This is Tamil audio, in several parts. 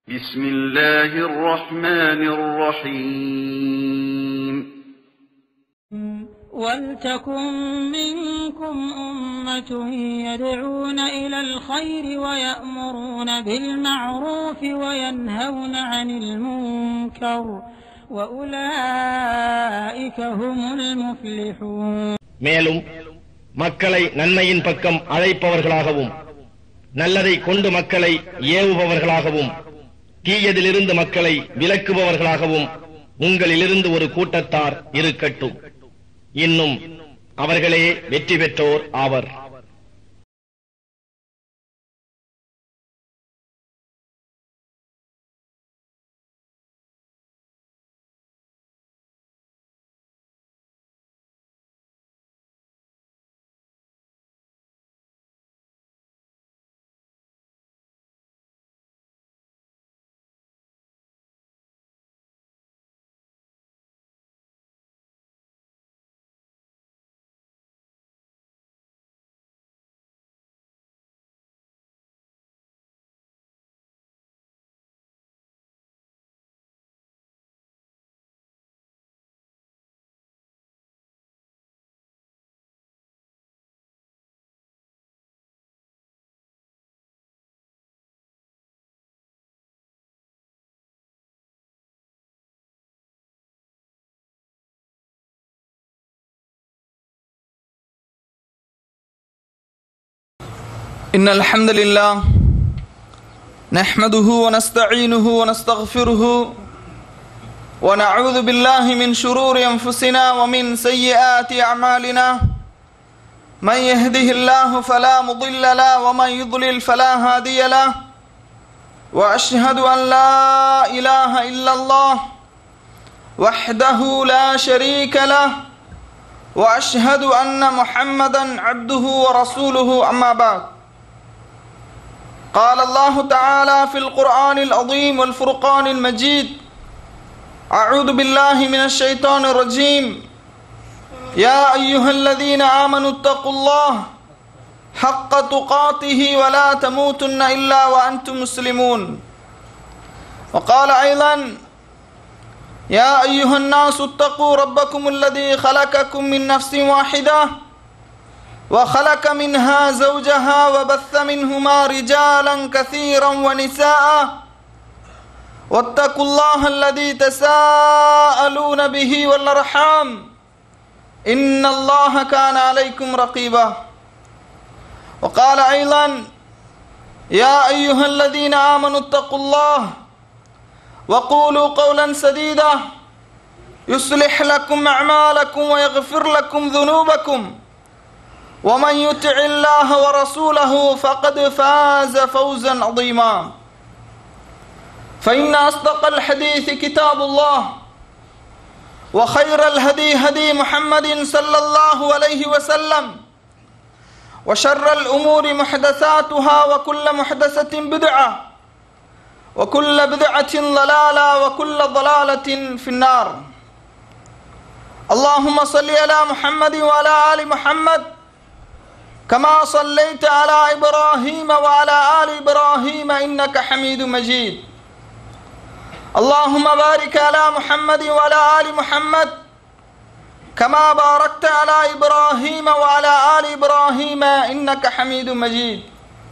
بسم الله الرحمن الرحيم ولتكن منكم أمة يدعون إلى الخير ويأمرون بالمعروف وينهون عن المنكر وأولئك هم المفلحون மேலும் மக்களை நன்மையின் பக்கம் அழைப்பவர்களாகவும் நல்லதை கொண்டு மக்களை ஏவுபவர்களாகவும் தீயதிலிருந்து மக்களை விலக்குபவர்களாகவும் உங்களிலிருந்து ஒரு கூட்டத்தார் இருக்கட்டும் இன்னும் அவர்களே வெற்றி பெற்றோர் ஆவர் إن الحمد لله نحمده ونستعينه ونستغفره ونعوذ بالله من شرور أنفسنا ومن سيئات أعمالنا من يهده الله فلا مضل له ومن يضلل فلا هادي له وأشهد أن لا إله إلا الله وحده لا شريك له وأشهد أن محمدا عبده ورسوله أما بعد قال الله تعالى في القرآن العظيم والفرقان المجيد أعوذ بالله من الشيطان الرجيم يا أيها الذين آمنوا اتقوا الله حق تقاته ولا تموتن إلا وأنتم مسلمون وقال أيضا يا أيها الناس اتقوا ربكم الذي خلقكم من نفس واحدة وخلق منها زوجها وبث منهما رجالا كثيرا ونساء واتقوا الله الذي تساءلون به والأرحام إن الله كان عليكم رقيبا وقال أيضا يا أيها الذين آمنوا اتقوا الله وقولوا قولا سديدا يصلح لكم أعمالكم ويغفر لكم ذنوبكم ومن يطع الله ورسوله فقد فاز فوزا عظيما فإن أصدق الحديث كتاب الله وخير الهدي هدي محمد صلى الله عليه وسلم وشر الأمور محدثاتها وكل محدثة بدعة وكل بدعة ضلالة وكل ضلالة في النار اللهم صل على محمد وعلى آل محمد كما صليت على إبراهيم وعلى آل إبراهيم إنك حميد مجيد اللهم بارك على محمد وعلى آل محمد كما باركت على إبراهيم وعلى آل إبراهيم إنك حميد مجيد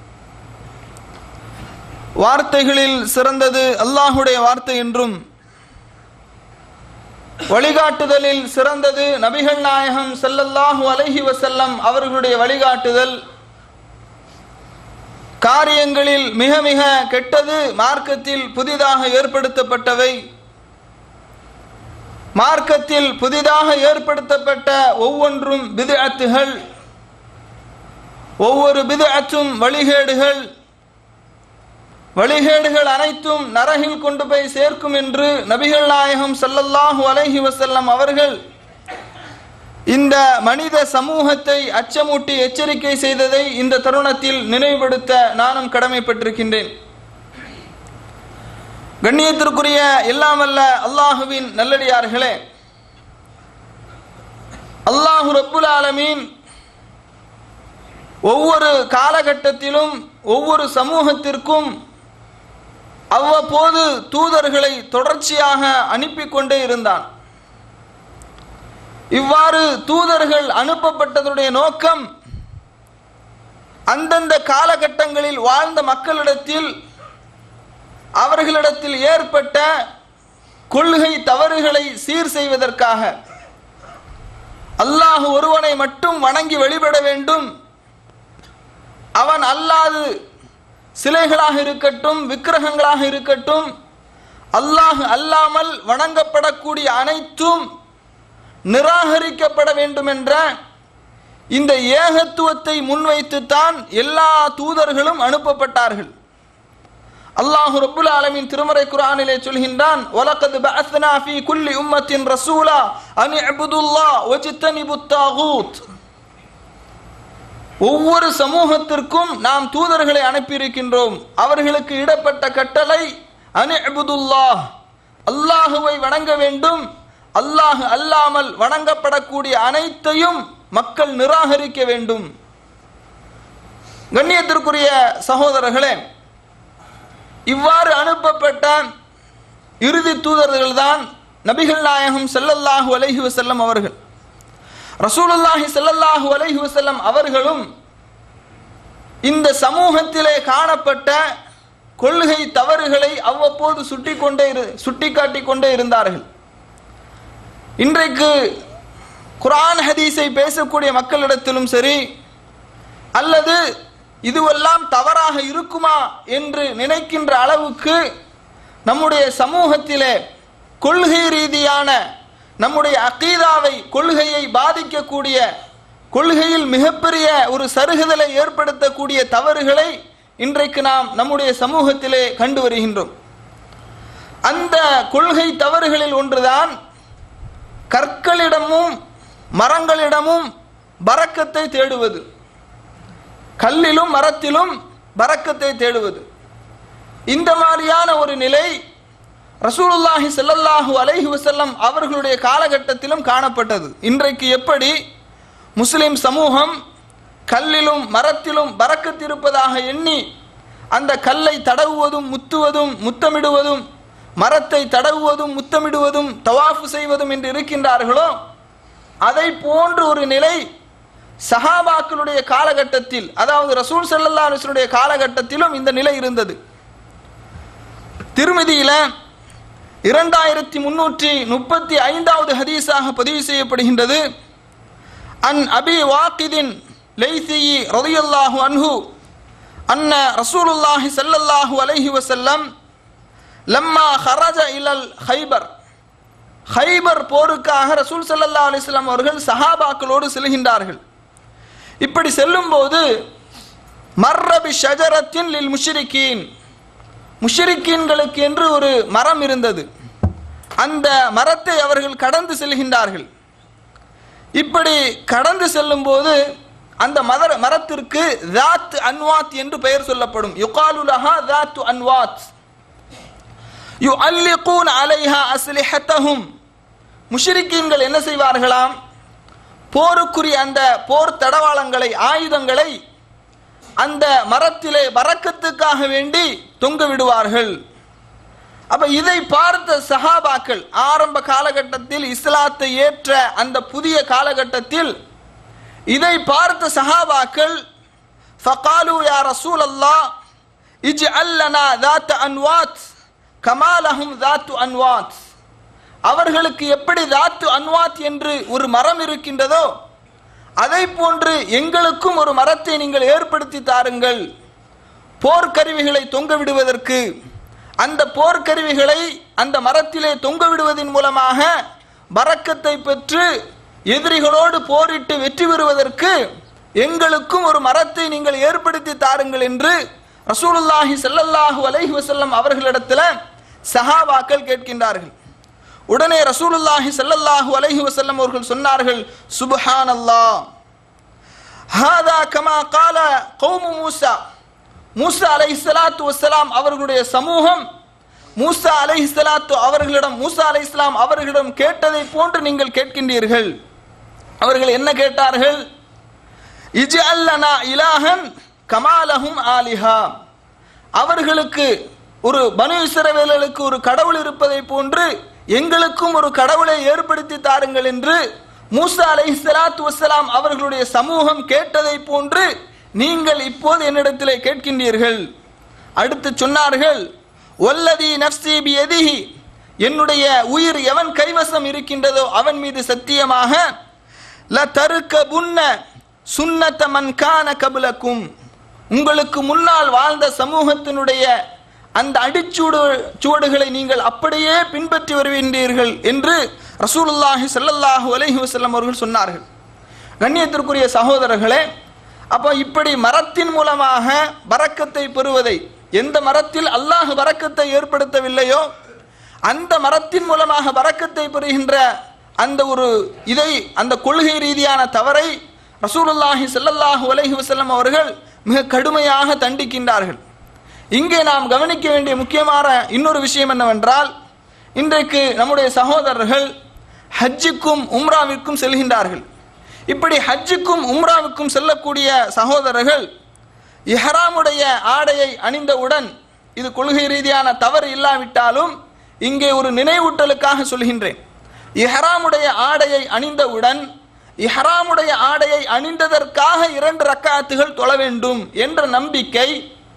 வார்த்தைகளில் சிறந்தது அல்லாஹுடைய வார்த்தை என்றும் வழிகாட்டுதலில் சிறந்தது நபிகள் நாயகம் செல்லல்லாஹு அலஹி வசல்லம் அவர்களுடைய வழிகாட்டுதல் காரியங்களில் மிக மிக கெட்டது மார்க்கத்தில் புதிதாக ஏற்படுத்தப்பட்டவை மார்க்கத்தில் புதிதாக ஏற்படுத்தப்பட்ட ஒவ்வொன்றும் பிதுஅத்துகள் ஒவ்வொரு பிதுஅத்தும் வழிகேடுகள் வழிகேடுகள் அனைத்தும் நரகில் கொண்டு போய் சேர்க்கும் என்று நபிகள் நாயகம் சல்லல்லாஹு அலைஹி வசல்லம் அவர்கள் இந்த மனித சமூகத்தை அச்சமூட்டி எச்சரிக்கை செய்ததை இந்த தருணத்தில் நினைவுபடுத்த நானும் கடமைப்பட்டிருக்கின்றேன் கண்ணியத்திற்குரிய எல்லாமல்ல அல்லாஹுவின் நல்லடியார்களே அல்லாஹு ரப்புல் ஆலமீன் ஒவ்வொரு காலகட்டத்திலும் ஒவ்வொரு சமூகத்திற்கும் அவ்வப்போது தூதர்களை தொடர்ச்சியாக அனுப்பி கொண்டே இருந்தான் இவ்வாறு தூதர்கள் அனுப்பப்பட்டதுடைய நோக்கம் அந்தந்த காலகட்டங்களில் வாழ்ந்த மக்களிடத்தில் அவர்களிடத்தில் ஏற்பட்ட கொள்கை தவறுகளை சீர் செய்வதற்காக அல்லாஹ் ஒருவனை மட்டும் வணங்கி வழிபட வேண்டும் அவன் அல்லாது சிலைகளாக இருக்கட்டும் விக்கிரகங்களாக இருக்கட்டும் அல்லாஹ் அல்லாமல் வணங்கப்படக்கூடிய அனைத்தும் நிராகரிக்கப்பட வேண்டும் என்ற இந்த ஏகத்துவத்தை முன்வைத்துத்தான் எல்லா தூதர்களும் அனுப்பப்பட்டார்கள் அல்லாஹ் ரப்புல் ஆலமீன் திருமறை குர்ஆனிலே சொல்கின்றான் வலக்கத் பஅத்னா ஃபீ குல்லி உம்மத்தின் ரசூலா அன் இஅ்புதுல்லாஹ் வஜ்தனிபுத் தாகூத் ஒவ்வொரு சமூகத்திற்கும் நாம் தூதர்களை அனுப்பியிருக்கின்றோம் அவர்களுக்கு இடப்பட்ட கட்டளை அன் இஅ்புதுல்லாஹ் அல்லாஹுவை வணங்க வேண்டும் அல்லாஹ் அல்லாமல் வணங்கப்படக்கூடிய அனைத்தையும் மக்கள் நிராகரிக்க வேண்டும் கண்ணியத்திற்குரிய சகோதரர்களே இவ்வாறு அனுப்பப்பட்ட இறுதி தூதர்கள் தான் நபிகள் நாயகம் ஸல்லல்லாஹு அலைஹி வஸல்லம் அவர்கள் ரசூலுல்லாஹி ஸல்லல்லாஹு அலைஹி வஸல்லம் அவர்களும் இந்த சமூகத்திலே காணப்பட்ட கொள்கை தவறுகளை அவ்வப்போது சுட்டிக்கொண்டே இரு சுட்டிக்காட்டிக் கொண்டே இருந்தார்கள் இன்றைக்கு குர்ஆன் ஹதீஸை பேசக்கூடிய மக்களிடத்திலும் சரி அல்லது இதுவெல்லாம் தவறாக இருக்குமா என்று நினைக்கின்ற அளவுக்கு நம்முடைய சமூகத்திலே கொள்கை ரீதியான நம்முடைய அகீதாவை கொள்கையை பாதிக்கக்கூடிய கொள்கையில் மிகப்பெரிய ஒரு சருகுதலை ஏற்படுத்தக்கூடிய தவறுகளை இன்றைக்கு நாம் நம்முடைய சமூகத்திலே கண்டு வருகின்றோம் அந்த கொள்கை தவறுகளில் ஒன்றுதான் கற்களிடமும் மரங்களிடமும் பறக்கத்தை தேடுவது கல்லிலும் மரத்திலும் பறக்கத்தை தேடுவது இந்த மாதிரியான ஒரு நிலை ரசூலுல்லாஹி ஸல்லல்லாஹு அலைஹி வஸல்லம் அவர்களுடைய காலகட்டத்திலும் காணப்பட்டது இன்றைக்கு எப்படி முஸ்லிம் சமூகம் கல்லிலும் மரத்திலும் பறக்கத்திருப்பதாக எண்ணி அந்த கல்லை தடவுவதும் முத்துவதும் முத்தமிடுவதும் மரத்தை தடவுவதும் முத்தமிடுவதும் தவாஃபு செய்வதும் என்று இருக்கின்றார்களோ அதை போன்ற ஒரு நிலை சஹாபாக்களுடைய காலகட்டத்தில் அதாவது ரசூல் சல்லல்லா அலிஸ்வனுடைய காலகட்டத்திலும் இந்த நிலை இருந்தது திருமதியில இரண்டாயிரத்தி முன்னூற்றி முப்பத்தி ஐந்தாவது ஹதீஸாக பதிவு செய்யப்படுகின்றது அன் அபி வாக்கிதின் லைசியி ரதியல்லாஹு அன்ஹு அன்ன ரசூலுல்லாஹி ஸல்லல்லாஹு அலைஹி வஸல்லம் லம்மா ஹரஜ இலல் ஹைபர் ஹைபர் போருக்காக ரசூல் ஸல்லல்லாஹு அலைஹி வஸல்லம் அவர்கள் சஹாபாக்களோடு செல்கின்றார்கள் இப்படி செல்லும்போது மர்ரபி ஷஜரத்தின் லில் முஷ்ரிக்கீன் முஷ்ரிக்கீன்களுக்கு என்று ஒரு மரம் இருந்தது அந்த மரத்தை அவர்கள் கடந்து செல்கின்றார்கள் இப்படி கடந்து செல்லும்போது அந்த மதர் மரத்திற்கு தாத் அன்வாத் என்று பெயர் சொல்லப்படும் யுகாலுலஹா தாத் அன்வாத் யு அல்லிகூன் அலைஹா அஸ்லிஹத்தஹும் முஷ்ரிக்கீன்கள் என்ன செய்வார்களாம் போருக்குரிய அந்த போர் தடவாளங்களை ஆயுதங்களை அந்த மரத்திலே வரக்கத்துக்காக வேண்டி தொங்க விடுவார்கள் அப்ப இதை பார்த்த சஹாபாக்கள் ஆரம்ப காலகட்டத்தில் இஸ்லாத்தை ஏற்ற அந்த புதிய காலகட்டத்தில் இதை பார்த்த சஹாபாக்கள் ஃபகாலு யா ரசூல் அல்லாஹ் இஜ் அல்லனா தாத் அன்வாத் கமாலஹும் தாத்து அன்வாத் அவர்களுக்கு எப்படி தாத்து அன்வாத் என்று ஒரு மரம் இருக்கின்றதோ அதை போன்று எங்களுக்கும் ஒரு மரத்தை நீங்கள் ஏற்படுத்தி தாருங்கள் போர்க்கருவிகளை தொங்க விடுவதற்கு அந்த போர்க்கருவிகளை அந்த மரத்திலே தொங்க விடுவதன் மூலமாக பறக்கத்தை பெற்று எதிரிகளோடு போரிட்டு வெற்றி பெறுவதற்கு எங்களுக்கும் ஒரு மரத்தை நீங்கள் ஏற்படுத்தி தாருங்கள் என்று ரசூலுல்லாஹி ஸல்லல்லாஹு அலைஹி வஸல்லம் அவர்களிடத்தில் சஹாபாக்கள் கேட்கின்றார்கள் உடனே ரசூலுல்லாஹி ஸல்லல்லாஹு அலைஹி வஸல்லம் அவர்கள் சொன்னார்கள் சுப்ஹானல்லாஹ் ஹாதா கமா கால கௌமு மூசா மூசா அலைஹிஸ்ஸலாத்து வஸ்ஸலாம் அவர்களுடைய சமூகம் மூசா அலைஹிஸ்ஸலாத்து அவர்களிடம் மூசா அலைஹிஸ்ஸலாம் அவர்களிடம் கேட்டதை போன்று நீங்கள் கேட்கின்றீர்கள் அவர்கள் என்ன கேட்டார்கள் இஜ் அல்லனா இலாஹன் கமாலஹும் ஆலிஹா அவர்களுக்கு ஒரு பனு இஸ்ரவேலர்களுக்கு ஒரு கடவுள் இருப்பதை போன்று எங்களுக்கும் ஒரு கடவுளை ஏற்படுத்தி தாருங்கள் என்று மூசா அலை சலாத்து வசலாம் அவர்களுடைய சமூகம் கேட்டதை போன்று நீங்கள் இப்போது என்னிடத்திலே கேட்கின்றீர்கள் அடுத்து சொன்னார்கள் ஒல்லதி நப்சி பி எதிஹி என்னுடைய உயிர் எவன் கைவசம் இருக்கின்றதோ அவன் மீது சத்தியமாக ல தருக்க புன்ன சுன்னத்த மன் கான கபுலக்கும் உங்களுக்கு முன்னால் வாழ்ந்த சமூகத்தினுடைய அந்த அடிச்சூடு சுவடுகளை நீங்கள் அப்படியே பின்பற்றி வருகின்றீர்கள் என்று ரசூலுல்லாஹி ஸல்லல்லாஹு அலைஹி வஸல்லம் அவர்கள் சொன்னார்கள் கண்ணியத்திற்குரிய சகோதரர்களே அப்போ இப்படி மரத்தின் மூலமாக பரக்கத்தை பெறுவதை எந்த மரத்தில் அல்லாஹ் பரக்கத்தை ஏற்படுத்தவில்லையோ அந்த மரத்தின் மூலமாக பரக்கத்தை பெறுகின்ற அந்த ஒரு இதை அந்த கொள்கை ரீதியான தவறை ரசூலுல்லாஹி ஸல்லல்லாஹு அலைஹி வஸல்லம் அவர்கள் மிக கடுமையாக தண்டிக்கின்றார்கள் இங்கே நாம் கவனிக்க வேண்டிய முக்கியமான இன்னொரு விஷயம் என்னவென்றால் இன்றைக்கு நம்முடைய சகோதரர்கள் ஹஜ்ஜுக்கும் உம்ராவிற்கும் செல்கின்றார்கள் இப்படி ஹஜ்ஜுக்கும் உம்ராவுக்கும் செல்லக்கூடிய சகோதரர்கள் இஹ்ராமுடைய ஆடையை அணிந்தவுடன் இது கொள்கை ரீதியான தவறு இல்லாவிட்டாலும் இங்கே ஒரு நினைவூட்டலுக்காக சொல்கின்றேன் இஹ்ராமுடைய ஆடையை அணிந்தவுடன் இஹ்ராமுடைய ஆடையை அணிந்ததற்காக இரண்டு ரக்காத்துகள் தொழ வேண்டும் என்ற நம்பிக்கை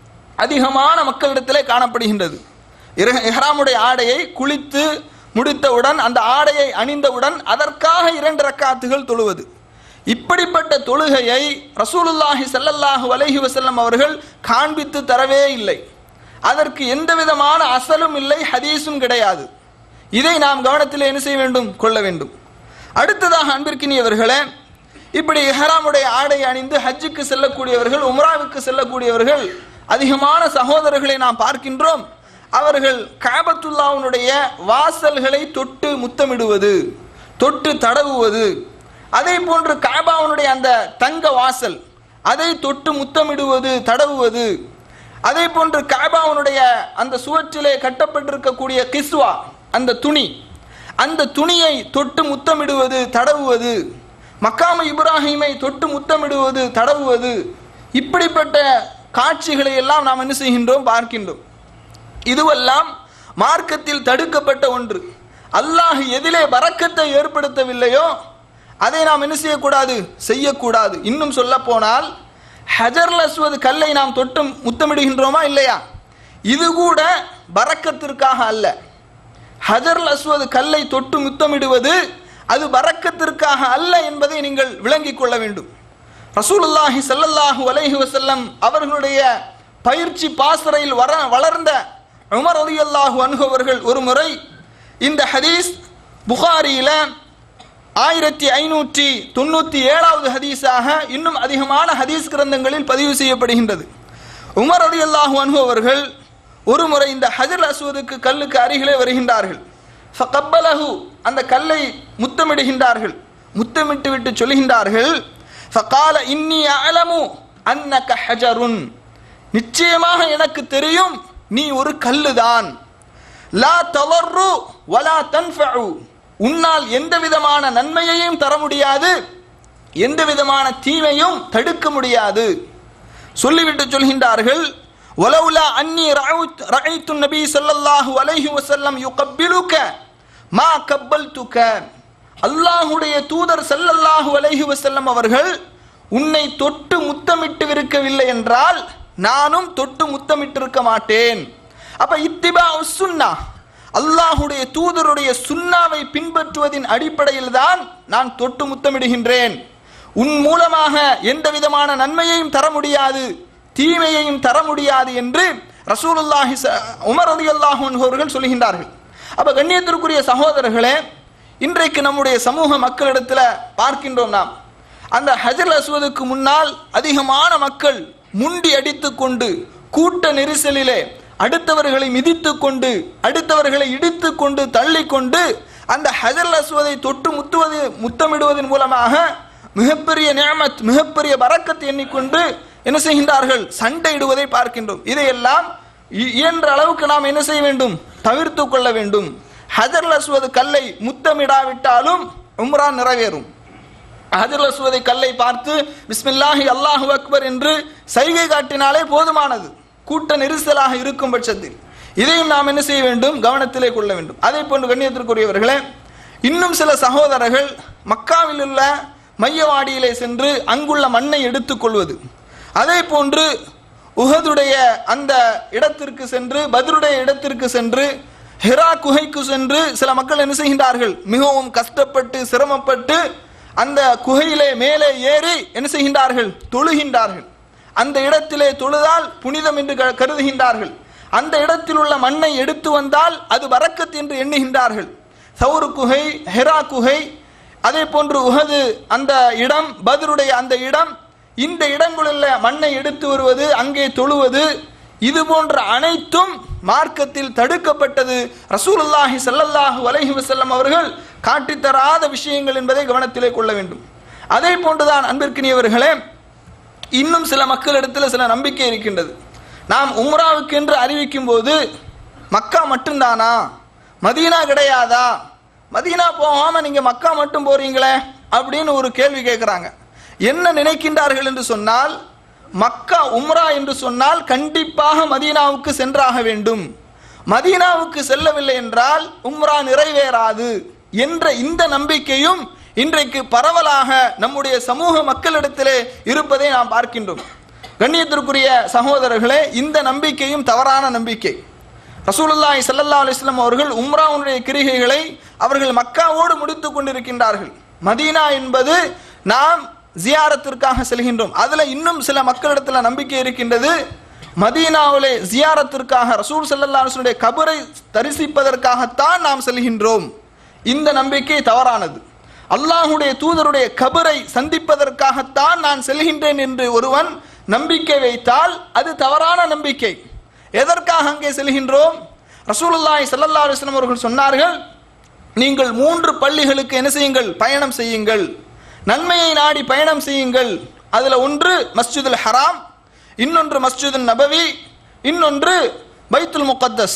அதிகமான மக்களிடத்திலே காணப்படுகின்றது இர- இஹ்ராமுடைய ஆடையை குளித்து முடித்தவுடன் அந்த ஆடையை அணிந்தவுடன் அதற்காக இரண்டு ரக்காத்துகள் தொழுவது இப்படிப்பட்ட தொழுகையை ரசூலுல்லாஹி ஸல்லல்லாஹு அலைஹி வஸல்லம் அவர்கள் காண்பித்து தரவே இல்லை அதற்கு எந்த விதமான அசலும் இல்லை ஹதீஸும் கிடையாது இதை நாம் கவனத்தில் என்ன செய்ய வேண்டும் கொள்ள வேண்டும் அடுத்ததாக அன்பிற்கினியவர்களே இப்படி இஹ்ராமுடைய ஆடை அணிந்து ஹஜ்ஜுக்கு செல்லக்கூடியவர்கள் உம்ராவுக்கு செல்லக்கூடியவர்கள் அதிகமான சகோதரர்களை நாம் பார்க்கின்றோம் அவர்கள் காபத்துல்லாவுடைய வாசல்களை தொட்டு முத்தமிடுவது தொட்டு தடவுவது அதே போன்று காபாவுடைய அந்த தங்க வாசல் அதை தொட்டு முத்தமிடுவது தடவுவது அதே போன்று காபாவுடைய அந்த சுவற்றிலே கட்டப்பட்டிருக்கக்கூடிய கிஸ்வா அந்த துணி அந்த துணியை தொட்டு முத்தமிடுவது தடவுவது மக்காம இப்ராஹீமை தொட்டு முத்தமிடுவது தடவுவது இப்படிப்பட்ட காட்சிகளை எல்லாம் நாம் என்ன செய்கின்றோம் பார்க்கின்றோம் இதுவெல்லாம் மார்க்கத்தில் தடுக்கப்பட்ட ஒன்று அல்லாஹ் எதிலே வரக்கத்தை ஏற்படுத்தவில்லையோ அதை நாம் என்ன செய்யக்கூடாது செய்யக்கூடாது இன்னும் சொல்ல போனால் ஹஜர்ல் அஸ்வத் கல்லை நாம் தொட்டு முத்தமிடுகின்றோமா இல்லையா இது கூட பரக்கத்திற்காக அல்ல ஹஜர்ல் அஸ்வத் கல்லை தொட்டு முத்தமிடுவது அது பரக்கத்திற்காக அல்ல என்பதை நீங்கள் விளங்கிக் கொள்ள வேண்டும் ரசூலுல்லாஹி ஸல்லல்லாஹு அலைஹி வஸல்லம் அவர்களுடைய பயிற்சி பாசறையில் வர வளர்ந்த உமர் ரலியல்லாஹு அன்ஹு அவர்கள் ஒரு முறை இந்த ஹதீஸ் புகாரியில ஆயிரத்தி ஐநூற்றி தொண்ணூற்றி ஏழாவது ஹதீஸாக இன்னும் அதிகமான ஹதீஸ் கிரந்தங்களில் பதிவு செய்யப்படுகின்றது உமர் ரலியல்லாஹு அன்ஹு அவர்கள் ஒரு முறை இந்த ஹஜர் அஸ்வதுக்கு கல்லுக்கு அருகிலே வருகின்றார்கள் ஃபகப்பலஹு அந்த கல்லை முத்தமிடுகின்றார்கள் முத்தமிட்டு விட்டு சொல்கின்றார்கள் ஃபகால இன்னி அலமு அன்னக ஹஜருன் நிச்சயமாக எனக்கு தெரியும் நீ ஒரு கல்லுதான் லா தவறு வலா தன்ஃபஉ உன்னால் எந்த விதமான நன்மையையும் தர முடியாது எந்த விதமான தீமையும் தடுக்க முடியாது சொல்லிவிட்டு சொல்கின்றார்கள் வலவுலா அன்னி ரஅவுத் ரஅய்து நபி ஸல்லல்லாஹு அலைஹி வஸல்லம் யுகப்பிலுக மா கப்பல்துக அல்லாஹ்வுடைய தூதர் ஸல்லல்லாஹு அலைஹி வஸல்லம் அவர்கள் உன்னை தொட்டு முத்தமிட்டு இருக்கவில்லை என்றால் நானும் தொட்டு முத்தமிட்டிருக்க மாட்டேன் அப்ப இத்திபா சுன்னா அல்லாஹுடைய தூதருடைய சுன்னாவை பின்பற்றுவதின் அடிப்படையில் தான் நான் தொட்டு முத்தமிடுகின்றேன் உன் மூலமாக எந்த விதமான நன்மையையும் தர முடியாது தீமையையும் தர முடியாது என்று ரசூலுல்லாஹி ச- உமர் ரலியல்லாஹு அன்ஹு அவர்கள் சொல்கின்றார்கள் அப்ப கண்ணியத்திற்குரிய சகோதரர்களே இன்றைக்கு நம்முடைய சமூக மக்களிடத்தில் பார்க்கின்றோம் நாம் அந்த ஹஜர் அஸ்வதுக்கு முன்னால் அதிகமான மக்கள் முண்டி அடித்துக்கொண்டு கூட்ட நெரிசலிலே அடுத்தவர்களை மிதித்துக் கொண்டு அடுத்தவர்களை இடித்துக் கொண்டு தள்ளிக்கொண்டு அந்த ஹஜர் அஸ்வதை தொட்டு முத்துவது முத்தமிடுவதன் மூலமாக மிகப்பெரிய நியமத் மிகப்பெரிய பரக்கத்தை எண்ணிக்கொண்டு என்ன செய்கின்றார்கள் சண்டையிடுவதை பார்க்கின்றோம் இதையெல்லாம் இ- இயன்ற அளவுக்கு நாம் என்ன செய்ய வேண்டும் தவிர்த்து கொள்ள வேண்டும் ஹஜர் அஸ்வது கல்லை முத்தமிடாவிட்டாலும் உம்ரா நிறைவேறும் ஹஜர் அஸ்வதை கல்லை பார்த்து பிஸ்மில்லாஹி அல்லாஹு அக்பர் என்று சைகை காட்டினாலே போதுமானது கூட்ட நெரிசலாக இருக்கும் பட்சத்தில் இதையும் நாம் என்ன செய்ய வேண்டும் கவனத்திலே கொள்ள வேண்டும் அதே போன்று கண்ணியத்திற்குரியவர்களே இன்னும் சில சகோதரர்கள் மக்காவில் உள்ள மையவாடியிலே சென்று அங்குள்ள மண்ணை எடுத்துக்கொள்வது அதே போன்று உஹதுடைய அந்த இடத்திற்கு சென்று பத்ருடைய இடத்திற்கு சென்று ஹிரா குகைக்கு சென்று சில மக்கள் என்ன செய்கின்றார்கள் மிகவும் கஷ்டப்பட்டு சிரமப்பட்டு அந்த குகையிலே மேலே ஏறி என்ன செய்கின்றார்கள் தொழுகின்றார்கள் அந்த இடத்திலே தொழுதால் புனிதம் என்று க- கருதுகின்றார்கள் அந்த இடத்தில் உள்ள மண்ணை எடுத்து வந்தால் அது வரக்கத் என்று எண்ணுகின்றார்கள் சவுரு குகை ஹெரா குகை அதே போன்று உஹது அந்த இடம் பத்ருடைய அந்த இடம் இந்த இடங்களில் மண்ணை எடுத்து வருவது அங்கே தொழுவது இது போன்ற அனைத்தும் மார்க்கத்தில் தடுக்கப்பட்டது ரசூலுல்லாஹி ஸல்லல்லாஹு அலைஹி வஸல்லம் அவர்கள் காட்டித்தராத விஷயங்கள் என்பதை கவனத்திலே கொள்ள வேண்டும் அதே போன்றுதான் அன்பிற்கினியவர்களே இன்னும் சில மக்களிடத்தில் சில நம்பிக்கை இருக்கின்றது நாம் உம்ராவுக்கு என்று அறிவிக்கும் போது மக்கா மட்டும்தானா மதீனா கிடையாதா மதீனா போகாம நீங்க மக்கா மட்டும் போறீங்களே அப்படின்னு ஒரு கேள்வி கேட்குறாங்க என்ன நினைக்கின்றார்கள் என்று சொன்னால் மக்கா உம்ரா என்று சொன்னால் கண்டிப்பாக மதீனாவுக்கு சென்றாக வேண்டும் மதீனாவுக்கு செல்லவில்லை என்றால் உம்ரா நிறைவேறாது என்ற இந்த நம்பிக்கையும் இன்றைக்கு பரவலாக நம்முடைய சமூக மக்களிடத்திலே இருப்பதை நாம் பார்க்கின்றோம் கண்ணியத்திற்குரிய சகோதரர்களே இந்த நம்பிக்கையும் தவறான நம்பிக்கை ரசூலுல்லாஹி ஸல்லல்லாஹு அலைஹி வஸல்லம் அவர்கள் உம்ராவுடைய கிரிகைகளை அவர்கள் மக்காவோடு முடித்துக் கொண்டிருக்கின்றார்கள் மதீனா என்பது நாம் ஜியாரத்திற்காக செல்கின்றோம் அதுல இன்னும் சில மக்களிடத்துல நம்பிக்கை இருக்கின்றது மதீனாவிலே ஜியாரத்திற்காக ரசூல் ஸல்லல்லாஹு அலைஹி வஸல்லம் கபரை தரிசிப்பதற்காகத்தான் நாம் செல்கின்றோம் இந்த நம்பிக்கை தவறானது அல்லாஹுடைய தூதருடைய கபரை சந்திப்பதற்காகத்தான் நான் செல்கின்றேன் என்று ஒருவன் நம்பிக்கை வைத்தால் அது தவறான நம்பிக்கை எதற்காக அங்கே செல்கின்றோம் ரசூலுல்லாஹி ஸல்லல்லாஹு அலைஹி வஸல்லம் அவர்கள் சொன்னார்கள் நீங்கள் மூன்று பள்ளிகளுக்கு என்ன செய்யுங்கள் பயணம் செய்யுங்கள் நன்மையை நாடி பயணம் செய்யுங்கள் அதுல ஒன்று மஸ்ஜிதுல் ஹராம் இன்னொன்று மஸ்ஜிதுல் நபவி இன்னொன்று பைத்துல் முகத்தஸ்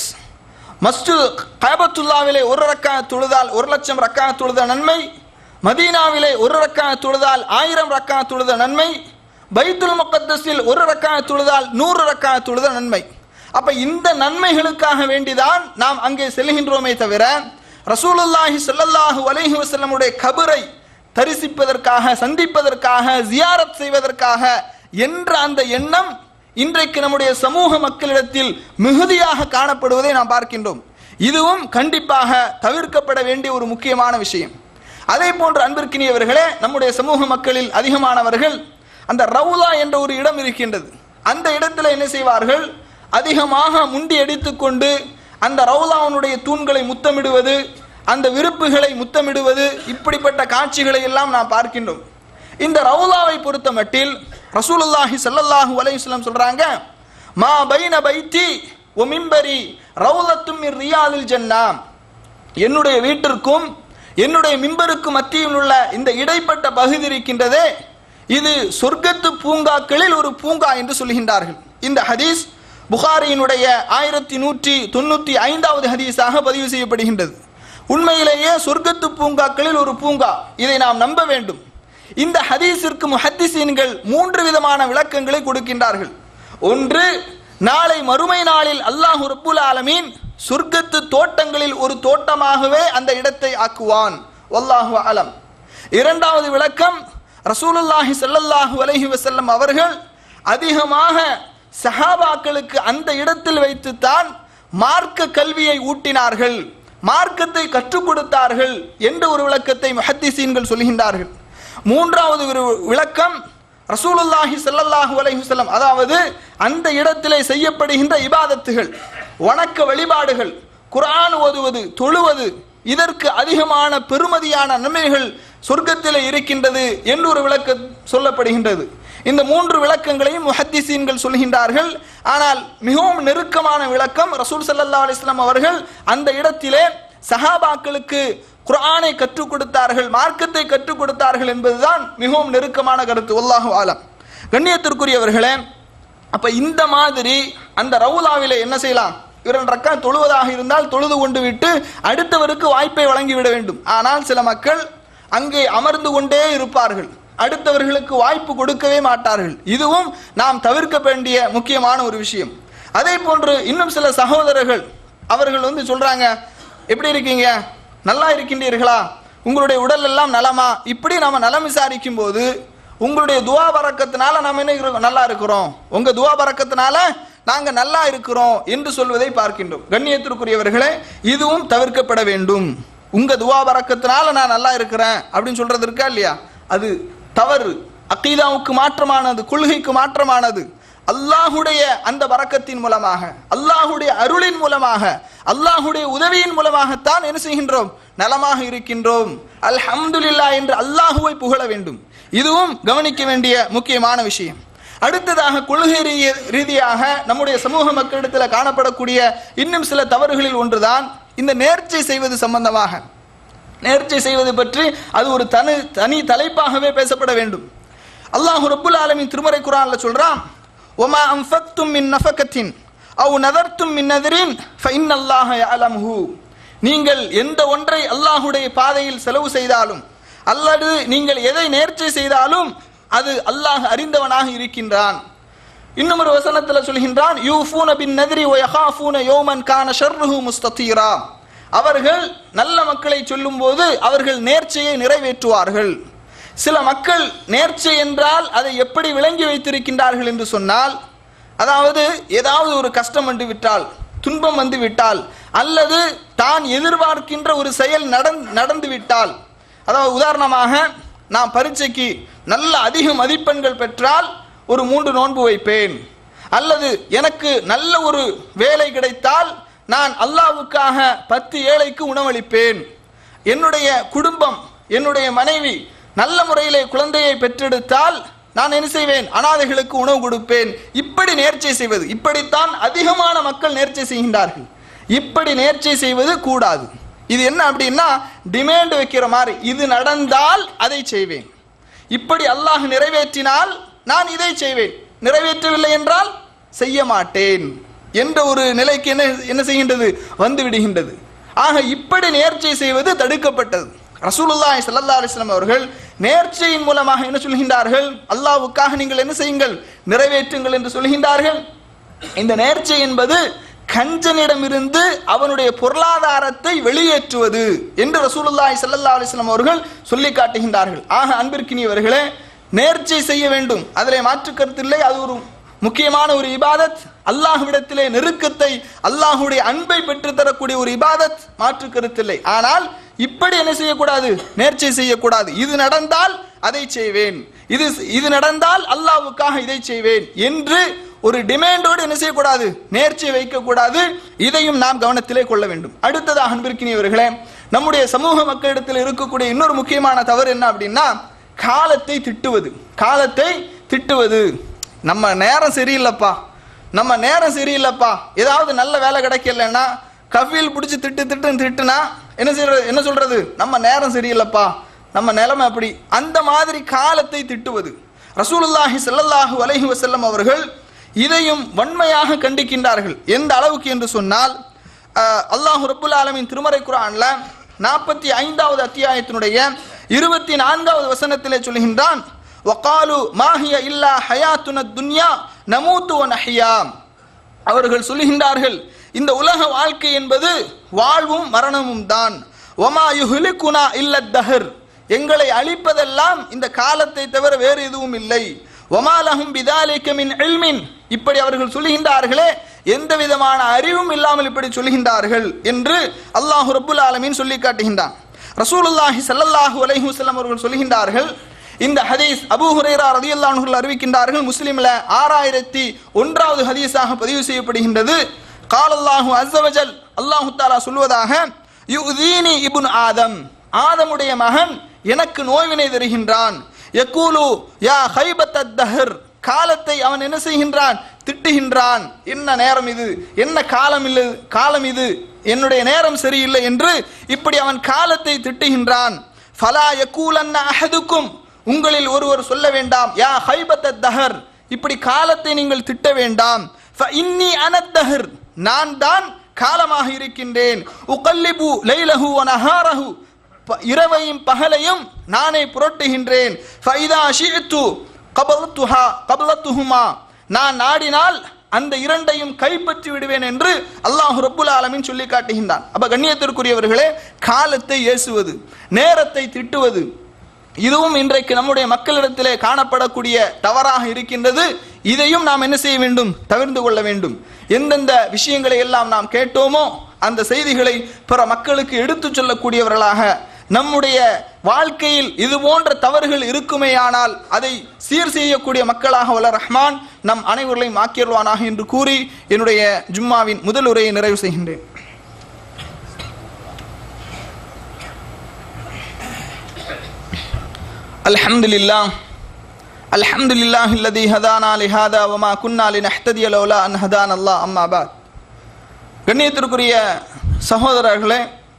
மஸ்ஜித் கயபத்துல்லாவிலே ஒரு ரக்கா தொழுதால் ஒரு லட்சம் ரக்கா தொழுத நன்மை மதீனாவிலே ஒரு ரக்கா தொழுதால் ஆயிரம் ரக்கா தொழுத நன்மை பைத்துல் முகத்தஸில் ஒரு ரக்கா தொழுதால் நூறு ரக்கா தொழுத நன்மை அப்ப இந்த நன்மைகளுக்காக வேண்டிதான் நாம் அங்கே செல்கின்றோமே தவிர ரசூலுல்லாஹி ஸல்லல்லாஹு அலைஹி வஸல்லமுடைய கபரை தரிசிப்பதற்காக சந்திப்பதற்காக ஜியாரத் செய்வதற்காக என்ற அந்த எண்ணம் இன்றைக்கு நம்முடைய சமூக மக்களிடத்தில் மிகுதியாக காணப்படுவதை நாம் பார்க்கின்றோம் இதுவும் கண்டிப்பாக தவிர்க்கப்பட வேண்டிய ஒரு முக்கியமான விஷயம் அதே போன்று அன்பிற்கினியவர்களே நம்முடைய சமூக மக்களில் அதிகமானவர்கள் அந்த ரவுலா என்ற ஒரு இடம் இருக்கின்றது அந்த இடத்துல என்ன செய்வார்கள் அதிகமாக முண்டி அடித்துக்கொண்டு அந்த ரவுலாவுடைய தூண்களை முத்தமிடுவது அந்த விருப்புகளை முத்தமிடுவது இப்படிப்பட்ட காட்சிகளை எல்லாம் நாம் பார்க்கின்றோம் இந்த ரவுலாவை பொறுத்த மட்டில் ரசூலுல்லாஹி ஸல்லல்லாஹு அலைஹி வஸல்லம் சொல்றாங்க மா பைன பைத்தி ஒ மிம்பரி ரவுலத்தும் மின் ரியாலில் ஜன்னா என்னுடைய வீட்டிற்கும் என்னுடைய மிம்பருக்கும் மத்தியில் உள்ள இந்த இடைப்பட்ட பகுதி இருக்கின்றதே இது சொர்க்கத்து பூங்காக்களில் ஒரு பூங்கா என்று சொல்கின்றார்கள் இந்த ஹதீஸ் புகாரியினுடைய ஆயிரத்தி நூற்றி தொண்ணூற்றி ஐந்தாவது ஹதீஸாக பதிவு செய்யப்படுகின்றது உண்மையிலேயே சொர்க்கத்து பூங்காக்களில் ஒரு பூங்கா இதை நாம் நம்ப வேண்டும் இந்த ஹதீஸிற்கு முஹத்திசீன்கள் மூன்று விதமான விளக்கங்களை கொடுக்கின்றார்கள் ஒன்று நாளை மறுமை நாளில் அல்லாஹ் ரப்புல் ஆலமீன் சொர்க்கத்து தோட்டங்களில் ஒரு தோட்டமாகவே அந்த இடத்தை ஆக்குவான் வல்லாஹு அலம் இரண்டாவது விளக்கம் ரசூலுல்லாஹி ஸல்லல்லாஹு அலைஹி வஸல்லம் அவர்கள் அதிகமாக சஹாபாக்களுக்கு அந்த இடத்தில் வைத்துத்தான் மார்க்க கல்வியை ஊட்டினார்கள் மார்க்கத்தை கற்றுக் கொடுத்தார்கள் என்ற ஒரு விளக்கத்தை முஹத்திசீன்கள் சொல்கின்றார்கள் மூன்றாவது ஒரு விளக்கம் ரசூலுல்லாஹி ஸல்லல்லாஹு அலைஹி வஸல்லம் அதாவது அந்த இடத்திலே செய்யப்படுகின்ற இபாதத்துகள் வணக்க வழிபாடுகள் குர்ஆன் ஓதுவது தொழுவது இதற்கு அதிகமான பெருமதியான நன்மைகள் சொர்க்கத்திலே இருக்கின்றது என்று ஒரு விளக்க சொல்லப்படுகின்றது இந்த மூன்று விளக்கங்களையும் முஹத்திசீன்கள் சொல்கின்றார்கள் ஆனால் மிகவும் நெருக்கமான விளக்கம் ரசூல் ஸல்லல்லாஹு அலைஹி வஸல்லம் அவர்கள் அந்த இடத்திலே சஹாபாக்களுக்கு குர்ஆனை கற்றுக் கொடுத்தார்கள் மார்க்கத்தை கற்றுக் கொடுத்தார்கள் என்பதுதான் மிகவும் நெருக்கமான கருத்து வல்லாஹு ஆலம் கண்ணியத்திற்குரியவர்களே அப்ப இந்த மாதிரி அந்த ரவுலாவிலே என்ன செய்யலாம் இரண்டு ரக்கா தொழுவதாக இருந்தால் தொழுது கொண்டு விட்டு அடுத்தவருக்கு வாய்ப்பை வழங்கிவிட வேண்டும் ஆனால் சில மக்கள் அங்கே அமர்ந்து கொண்டே இருப்பார்கள் அடுத்தவர்களுக்கு வாய்ப்பு கொடுக்கவே மாட்டார்கள் இதுவும் நாம் தவிர்க்க வேண்டிய முக்கியமான ஒரு விஷயம் அதே போன்று இன்னும் சில சகோதரர்கள் அவர்கள் வந்து சொல்றாங்க எப்படி இருக்கீங்க நல்லா இருக்கின்றீர்களா உங்களுடைய உடல் எல்லாம் நலமா இப்படி நம்ம நலம் விசாரிக்கும் போது உங்களுடைய துவா பறக்கத்தினால நம்ம என்ன இருக்கோம்? நல்லா இருக்கிறோம் உங்க துவா பறக்கத்தினால நாங்க நல்லா இருக்கிறோம் என்று சொல்வதை பார்க்கின்றோம் கண்ணியத்திற்குரியவர்களே இதுவும் தவிர்க்கப்பட வேண்டும் உங்க துவா பறக்கத்தினால நான் நல்லா இருக்கிறேன் அப்படின்னு சொல்றது இருக்கா இல்லையா அது தவறு அக்கீதாவுக்கு மாற்றமானது கொள்கைக்கு மாற்றமானது அல்லாஹுடைய அந்த வரக்கத்தின் மூலமாக அல்லாஹுடைய அருளின் மூலமாக அல்லாஹுடைய உதவியின் மூலமாகத்தான் என்ன செய்கின்றோம் நலமாக இருக்கின்றோம் அல்ஹம்துலில்லா என்று அல்லாஹுவை புகழ வேண்டும் இதுவும் கவனிக்க வேண்டிய முக்கியமான விஷயம் அடுத்ததாக கொள்கை ரீ- ரீதியாக நம்முடைய சமூக மக்களிடத்தில் காணப்படக்கூடிய இன்னும் சில தவறுகளில் ஒன்றுதான் இந்த நேர்ச்சை செய்வது சம்பந்தமாக நேர்ச்சை செய்வது பற்றி அது ஒரு தனி தனி தலைப்பாகவே பேசப்பட வேண்டும் அல்லாஹ் ரப்புல் ஆலமின் திருமறை குரான்ல சொல்றான் ஒமா அன்ஃபக்தும் மின் நஃபகத்தின் அவ் நதர்த்தும் மின் நதரின் ஃபைன்னல்லாஹ யஅலமுஹு நீங்கள் எந்த ஒன்றை அல்லாஹுடைய பாதையில் செலவு செய்தாலும் அல்லது நீங்கள் எதை நேர்ச்சை செய்தாலும் அது அல்லாஹ் அறிந்தவனாக இருக்கின்றான் இன்னும் ஒரு வசனத்துல சொல்கின்றான் யூஃபூன பின் நதிரி வ யகாஃபூன யோமன் கான ஷர்ருஹு முஸ்ததீரா அவர்கள் நல்ல மக்களை சொல்லும்போது அவர்கள் நேர்ச்சையை நிறைவேற்றுவார்கள் சில மக்கள் நேர்ச்சை என்றால் அதை எப்படி விளங்கி வைத்திருக்கின்றார்கள் என்று சொன்னால் அதாவது ஏதாவது ஒரு கஷ்டம் வந்து விட்டால் துன்பம் வந்து விட்டால் அல்லது தான் எதிர்பார்க்கின்ற ஒரு செயல் நடந் நடந்து விட்டால் அதாவது உதாரணமாக நான் பரீட்சைக்கு நல்ல அதிக மதிப்பெண்கள் பெற்றால் ஒரு மூன்று நோன்பு வைப்பேன் அல்லது எனக்கு நல்ல ஒரு வேலை கிடைத்தால் நான் அல்லாவுக்காக பத்து ஏழைக்கு உணவளிப்பேன் என்னுடைய குடும்பம் என்னுடைய மனைவி நல்ல முறையிலே குழந்தையை பெற்றெடுத்தால் நான் என்ன செய்வேன் அனாதைகளுக்கு உணவு கொடுப்பேன் இப்படி நேர்ச்சை செய்வது இப்படித்தான் அதிகமான மக்கள் நேர்ச்சை செய்கின்றார்கள் இப்படி நேர்ச்சை செய்வது கூடாது இது என்ன அப்படின்னா டிமாண்ட் வைக்கிற மாதிரி இது நடந்தால் அதை செய்வேன் இப்படி அல்லாஹ் நிறைவேற்றினால் நான் இதை செய்வேன் நிறைவேற்றவில்லை என்றால் செய்ய மாட்டேன் என்ற ஒரு நிலைக்கு என்ன என்ன செய்கின்றது வந்து விடுகின்றது ஆக இப்படி நேர்ச்சை செய்வது தடுக்கப்பட்டது ரசூலுல்லாஹி ஸல்லல்லாஹு அலைஹி வஸல்லம் அவர்கள் நேர்ச்சையின் மூலமாக என்ன சொல்கின்றார்கள் அல்லாஹ்வுக்காக நீங்கள் என்ன செய்யுங்கள் நிறைவேற்றுங்கள் என்று சொல்கின்றார்கள் இந்த நேர்ச்சை என்பது கஞ்சனிடமிருந்து அவனுடைய பொருளாதாரத்தை வெளியேற்றுவது என்று ரசூலுல்லாஹி ஸல்லல்லாஹு அலைஹி வஸல்லம் அவர்கள் சொல்லி காட்டுகின்றார்கள் ஆக அன்பிற்கினியவர்களே நேர்ச்சை செய்ய வேண்டும் அதிலே மாற்று கருத்தில்லை அது ஒரு முக்கியமான ஒரு இபாதத் அல்லாஹ்விடத்திலே நெருக்கத்தை அல்லாஹ்வுடைய அன்பை பெற்றுத் தரக்கூடிய ஒரு இபாதத் மாற்று கருத்தில்லை ஆனால் இப்படி என்ன செய்யக்கூடாது நேர்ச்சை செய்யக்கூடாது இது நடந்தால் அதை செய்வேன் இது இது நடந்தால் அல்லாஹ்வுக்காக இதை செய்வேன் என்று ஒரு டிமாண்டோடு என்ன செய்யக்கூடாது நேர்ச்சை வைக்கக்கூடாது இதையும் நாம் கவனத்திலே கொள்ள வேண்டும் அடுத்ததாக அன்பிற்கினியவர்களே நம்முடைய சமூக மக்களிடத்தில் இருக்கக்கூடிய இன்னொரு முக்கியமான தவறு என்ன அப்படின்னா காலத்தை திட்டுவது காலத்தை திட்டுவது நம்ம நேரம் சரியில்லைப்பா நம்ம நேரம் சரியில்லைப்பா ஏதாவது நல்ல வேலை கிடைக்கலன்னா கஃபீல் பிடிச்சி திட்டு திட்டுன்னு திட்டுனா என்ன செய்யறது என்ன சொல்றது நம்ம நேரம் சரியில்லைப்பா நம்ம நிலைமை அப்படி அந்த மாதிரி காலத்தை திட்டுவது ரசூலுல்லாஹி ஸல்லல்லாஹு அலைஹி வஸல்லம் அவர்கள் இதையும் வன்மையாக கண்டிக்கின்றார்கள் எந்த அளவுக்கு என்று சொன்னால் அஹ், அல்லாஹ் ரப்புல் ஆலமின் திருமறை குர்ஆன்ல நாற்பத்தி ஐந்தாவது அத்தியாயத்தினுடைய இருபத்தி நான்காவது வசனத்திலே சொல்கின்றான் வகாலு மாஹிய இல்லா ஹயாத்துன துன்யா நமூத்து வ நஹ்யா அவர்கள் சொல்லுகின்றார்கள் இந்த உலக வாழ்க்கை என்பது வாழ்வும் மரணமும் தான் ஒமா யுஹ்லிகுனா இல்ல தஹர் எங்களை அழிப்பதெல்லாம் இந்த காலத்தை தவிர வேறு எதுவும் இல்லை ஒமா லஹும் பிதாலிக மின் இல்மின் இப்படி அவர்கள் சொல்லுகின்றார்களே எந்த விதமான அறிவும் இல்லாமல் இப்படி சொல்லுகின்றார்கள் என்று அல்லாஹ் ரப்புல் ஆலமீன் சொல்லி காட்டுகின்றான் ரசூலுல்லாஹி ஸல்லல்லாஹு அலைஹி வஸல்லம் அவர்கள் சொல்லுகின்றார்கள் இந்த ஹதீஸ் அபூ ஹுரைரா ரலியல்லாஹு அன்ஹு அறிவிக்கின்றார்கள் முஸ்லிம்ல ஆறாயிரத்தி ஒன்றாவது ஹதீஸாக பதிவு செய்யப்படுகின்றது காலல்லாஹு அஸ்ஸவஜல் அல்லாஹு தஆலா சொல்வதாக யுதீனி இப்னு ஆதம் ஆதமுடைய மகன் எனக்கு நோய்வினை தருகின்றான் யக்கூலு யா ஹைபத் தஹர் காலத்தை அவன் என்ன செய்கின்றான் திட்டுகின்றான் என்ன நேரம் இது என்ன காலம் இல்லை காலம் இது என்னுடைய நேரம் சரியில்லை என்று இப்படி அவன் காலத்தை திட்டுகின்றான் ஃபலா யக்கூலன்ன அஹதுக்கும் உங்களில் ஒருவர் சொல்ல வேண்டாம் யா ஹைபத் தஹர் இப்படி காலத்தை நீங்கள் திட்ட வேண்டாம் ஃப இன்னி அனத்தஹர் நான் தான் காலமாக இருக்கின்றேன் உகல்லிபு லைலஹு வ நஹாரஹு ப- இரவையும் பகலையும் நானே புரட்டுகின்றேன் ஃபைதா ஷிஅத்து கபலத்துஹா கபலத்துஹுமா நான் நாடினால் அந்த இரண்டையும் கைப்பற்றி விடுவேன் என்று அல்லாஹ் ரப்புல் ஆலமீன் சொல்லி காட்டுகின்றான் அப்ப கண்ணியத்திற்குரியவர்களே காலத்தை ஏசுவது நேரத்தை திட்டுவது இதுவும் இன்றைக்கு நம்முடைய மக்களிடத்திலே காணப்படக்கூடிய தவறாக இருக்கின்றது இதையும் நாம் என்ன செய்ய வேண்டும் தவிர்த்து கொள்ள வேண்டும் எந்தெந்த விஷயங்களை எல்லாம் நாம் கேட்டோமோ அந்த செய்திகளை பிற மக்களுக்கு எடுத்துச் சொல்லக்கூடியவர்களாக நம்முடைய வாழ்க்கையில் இது போன்ற தவறுகள் இருக்குமேயானால் அதை சீர் செய்யக்கூடிய மக்களாக வல்ல ரஹ்மான் நம் அனைவர்களையும் ஆக்கியல்வானாக என்று கூறி என்னுடைய ஜும்மாவின் முதல் உரையை நிறைவு செய்கின்றேன் الحمد لله الحمد لله الذي هدانا لهذا وما كنا لنهتدي لولا أن هدانا الله أما بعد கண்ணியத்திற்குரிய சகோதரர்களே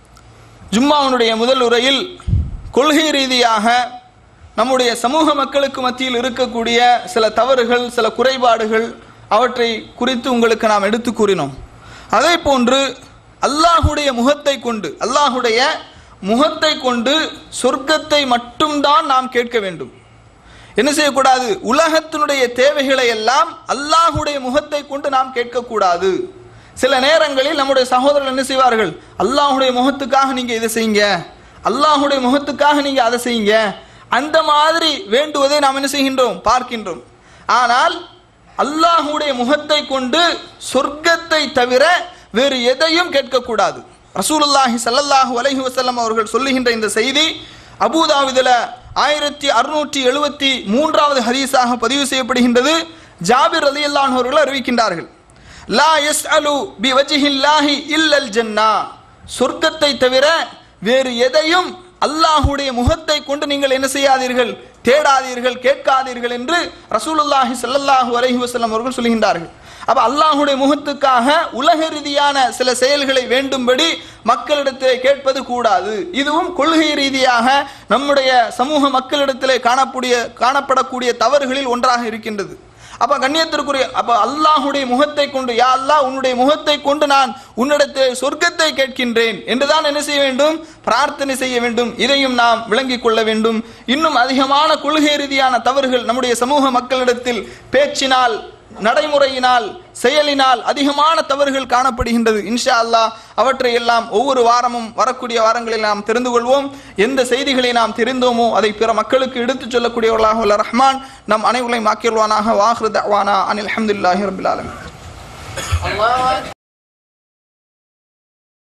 ஜும்மாவுடைய முதல் உரையில் கொள்கை ரீதியாக நம்முடைய சமூக மக்களுக்கு மத்தியில் இருக்கக்கூடிய சில தவறுகள் சில குறைபாடுகள் அவற்றை குறித்து உங்களுக்கு நாம் எடுத்து கூறினோம் அதே போன்று அல்லாஹுடைய முகத்தை கொண்டு அல்லாஹுடைய முகத்தை கொண்டு சொர்க்கத்தை மட்டும்தான் நாம் கேட்க வேண்டும் என்ன செய்யக்கூடாது உலகத்தினுடைய தேவைகளை எல்லாம் அல்லாஹுடைய முகத்தை கொண்டு நாம் கேட்கக்கூடாது சில நேரங்களில் நம்முடைய சகோதரர்கள் என்ன செய்வார்கள் அல்லாஹுடைய முகத்துக்காக நீங்க இதை செய்யுங்க அல்லாஹுடைய முகத்துக்காக நீங்க அதை செய்யுங்க அந்த மாதிரி வேண்டுவதை நாம் என்ன செய்கின்றோம் பார்க்கின்றோம் ஆனால் அல்லாஹுடைய முகத்தை கொண்டு சொர்க்கத்தை தவிர வேறு எதையும் கேட்கக்கூடாது ரசூலுல்லாஹி ஸல்லல்லாஹு அலைஹி வஸல்லம் அவர்கள் சொல்லுகின்ற இந்த செய்தி அபூதாவிதுல ஆயிரத்தி அறுநூற்றி எழுபத்தி மூன்றாவது ஹதீஸாக பதிவு செய்யப்படுகின்றது ஜாபிர் ரலியல்லாஹு அவர்கள் அறிவிக்கின்றார்கள் லா யஸ்அலு பி வஜ்ஹில்லாஹி இல்லல் ஜன்னா சொர்க்கத்தை தவிர வேறு எதையும் அல்லாஹுடைய முகத்தை கொண்டு நீங்கள் என்ன செய்யாதீர்கள் தேடாதீர்கள் கேட்காதீர்கள் என்று ரசூலுல்லாஹி ஸல்லல்லாஹு அலைஹி வஸல்லம் அவர்கள் சொல்கின்றார்கள் அப்ப அல்லாஹுடைய முகத்துக்காக உலக ரீதியான சில செயல்களை வேண்டும்படி மக்களிடத்தில் கேட்பது கூடாது இதுவும் கொள்கை ரீதியாக நம்முடைய சமூக மக்களிடத்திலே காணக்கூடிய காணப்படக்கூடிய தவறுகளில் ஒன்றாக இருக்கின்றது அப்ப கண்ணியத்திற்குரிய அப்ப அல்லாஹுடைய முகத்தை கொண்டு யா அல்லாஹ் உன்னுடைய முகத்தை கொண்டு நான் உன்னிடத்தில் சொர்க்கத்தை கேட்கின்றேன் என்றுதான் என்ன செய்ய வேண்டும் பிரார்த்தனை செய்ய வேண்டும் இதையும் நாம் விளங்கிக் கொள்ள வேண்டும் இன்னும் அதிகமான கொள்கை ரீதியான தவறுகள் நம்முடைய சமூக மக்களிடத்தில் பேச்சினால் நடைமுறையினால் செயலினால் அதிகமான தவறுகள் காணப்படுகின்றது இன்ஷா அல்லாஹ் அவற்றை எல்லாம் ஒவ்வொரு வாரமும் வரக்கூடிய வாரங்களில் நாம் தெரிந்து கொள்வோம் எந்த செய்திகளை நாம் தெரிந்தோமோ அதை பிற மக்களுக்கு எடுத்துச் சொல்லக்கூடியவர்களாக உள்ள ரஹ்மான் நம் அனைவர்களையும் ஆக்கியல்வானாக வாஹ்ரு தவானா அனில் அஹமதுல்லாஹி ரபில் ஆலமீன்